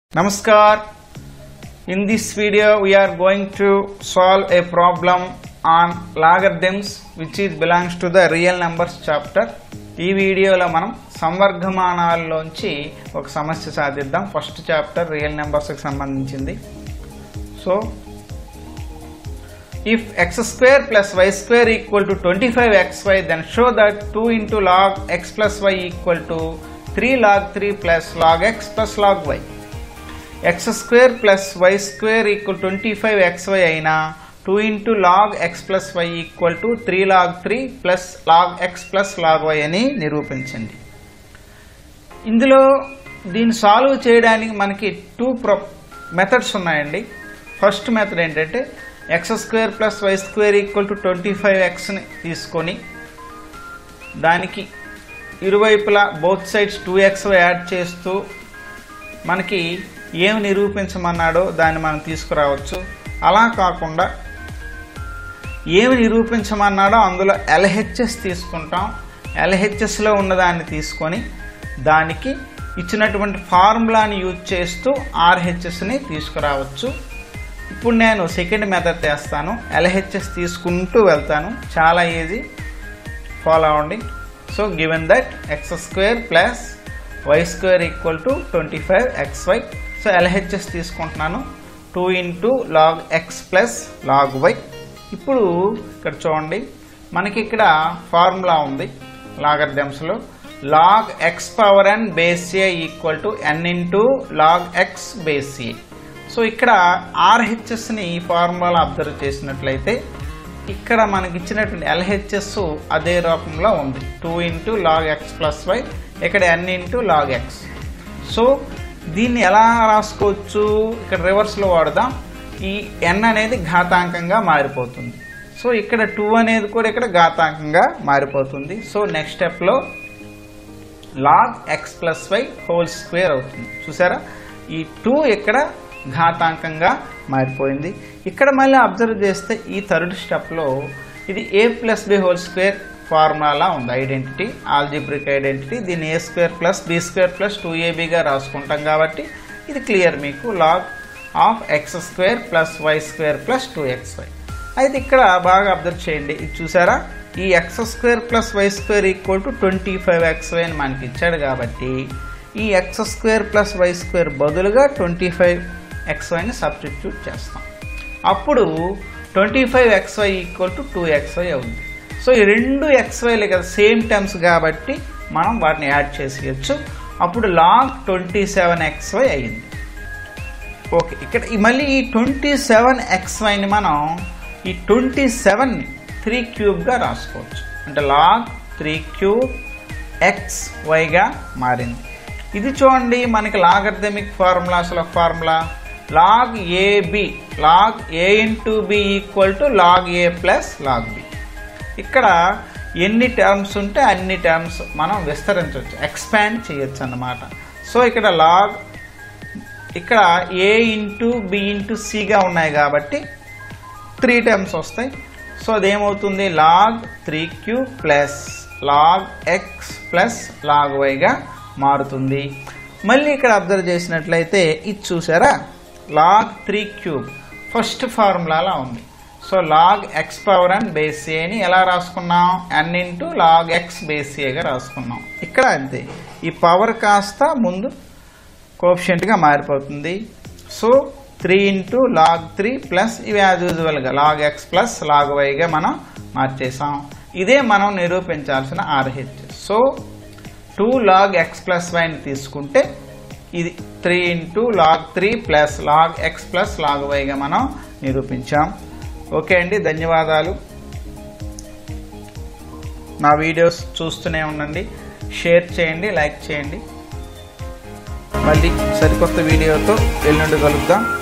Namaskar. In this video we are going to solve a problem on logarithms which is belongs to the real numbers chapter. ఈ వీడియోలో మనం సంవర్గమానాల్లోంచి ఒక సమస్య సాధిద్దాం first chapter real నెంబర్స్కి సంబంధించింది so if x square plus y square equal to 25xy then show that 2 into log x plus y equal to 3 log 3 plus log x plus log y x square plus y square equal 25xy అయినా 2 into log x plus y equal to 3 log 3 plus log x plus log y అని నిరూపించండి ఇందులో దీన్ని solve చేయడానికి మనకి two ప్రొ methods ఉన్నాయండి first method ఏంటంటే x square plus y square equal to twenty five ఎక్స్ని తీసుకొని దానికి ఇరువైపులా both sides two x add చేస్తూ మనకి ఏం నిరూపించమన్నాడో దాన్ని మనం తీసుకురావచ్చు అలా కాకుండా ఏమి నిరూపించమన్నాడో అందులో ఎల్హెచ్ఎస్ తీసుకుంటాం ఎల్హెచ్ఎస్లో ఉన్నదాన్ని తీసుకొని దానికి ఇచ్చినటువంటి ఫార్ములాని యూజ్ చేస్తూ ఆర్హెచ్ఎస్ని తీసుకురావచ్చు ఇప్పుడు నేను సెకండ్ మెథడ్ చేస్తాను ఎల్హెచ్ఎస్ తీసుకుంటూ వెళ్తాను చాలా ఈజీ ఫాలో అవ్వండి so given that x square plus y square equal to twenty five x y so LHS తీసుకుంటున్నాను two into log x plus log y ఇప్పుడు ఇక్కడ చూడండి మనకి ఇక్కడ ఫార్ములా ఉంది లాగర్దమ్స్లో log x power n base A equal to n into log x base A so ఇక్కడ ఆర్హెచ్ఎస్ని ఈ ఫార్ములా అబ్జర్వ్ చేసినట్లయితే ఇక్కడ మనకి ఇచ్చినటువంటి ఎల్హెచ్ఎస్ అదే రూపంలో ఉంది two into log x plus y ఇక్కడ n into log x so దీన్ని ఎలా రాసుకోవచ్చు ఇక్కడ రివర్స్లో వాడదాం ఈ ఎన్ అనేది ఘాతాంకంగా మారిపోతుంది సో ఇక్కడ టూ అనేది కూడా ఇక్కడ ఘాతాంకంగా మారిపోతుంది సో నెక్స్ట్ స్టెప్లో log x plus y whole square అవుతుంది చూసారా ఈ టూ ఇక్కడ ఘాతాంకంగా మారిపోయింది ఇక్కడ మళ్ళీ అబ్జర్వ్ చేస్తే ఈ థర్డ్ స్టెప్లో ఇది A plus B whole square formula ఉంది ఐడెంటిటీ ఆల్జిబ్రిక్ ఐడెంటిటీ దీన్ని A square plus B square plus two ఏబీగా రాసుకుంటాం కాబట్టి ఇది క్లియర్ మీకు log of x square plus y square plus two x y అయితే ఇక్కడ బాగా అబ్జర్వ్ చేయండి ఇది చూసారా ఈ x square plus y square equal to twenty five x y అని మనకి ఇచ్చాడు కాబట్టి ఈ x square plus y square బదులుగా ట్వంటీ ఫైవ్ ఎక్స్ వైని సబ్స్టిట్యూట్ చేస్తాం అప్పుడు twenty five x y equal to two x y అవుతుంది సో ఈ రెండు ఎక్స్ వైలే కదా సేమ్ టర్మ్స్ కాబట్టి మనం వాటిని యాడ్ చేసేయచ్చు అప్పుడు log twenty seven x y అయ్యింది ఓకే ఇక్కడ ఈ మళ్ళీ ఈ ట్వంటీ సెవెన్ ఎక్స్ వైని మనం ఈ ట్వంటీ సెవెన్ త్రీ క్యూబ్గా రాసుకోవచ్చు అంటే లాగ్ త్రీ క్యూబ్ ఎక్స్ వైగా మారింది ఇది చూడండి మనకి లాగర్థమిక్ ఫార్ములాస్లో formula log AB log A into B equal to log A plus log B ఇక్కడ ఎన్ని టర్మ్స్ ఉంటే అన్ని టర్మ్స్ మనం విస్తరించవచ్చు ఎక్స్పాండ్ చేయొచ్చు అన్నమాట సో ఇక్కడ లాగ్ ఇక్కడ ఏ ఇంటూ బి ఇంటూ సిగా ఉన్నాయి కాబట్టి త్రీ టర్మ్స్ వస్తాయి సో అదేమవుతుంది log three cube plus log x plus log వైగా మారుతుంది మళ్ళీ ఇక్కడ అబ్జర్వ్ చేసినట్లయితే ఇది చూసారా లాగ్ త్రీ క్యూబ్ ఫస్ట్ ఫార్ములాలా ఉంది so log x power and base ఏని ఎలా రాసుకున్నాం n into log x base ఏగా రాసుకున్నాం ఇక్కడ అంతే ఈ పవర్ కాస్త ముందు కోఫిషియంట్గా మారిపోతుంది so three into log three plus ఇవి యాజ్ యూజువల్గా లాగ్ ఎక్స్ ప్లస్ లాగ్ వైగా మనం మార్చేసాం ఇదే మనం నిరూపించాల్సిన RH so two log x plus వైని తీసుకుంటే ఇది three into log three plus log x plus log వైగా మనం నిరూపించాం ఓకే అండి ధన్యవాదాలు నా వీడియోస్ చూస్తూనే ఉండండి షేర్ చేయండి లైక్ చేయండి మళ్ళీ సరికొత్త వీడియోతో ఎల్లుండి కలుద్దాం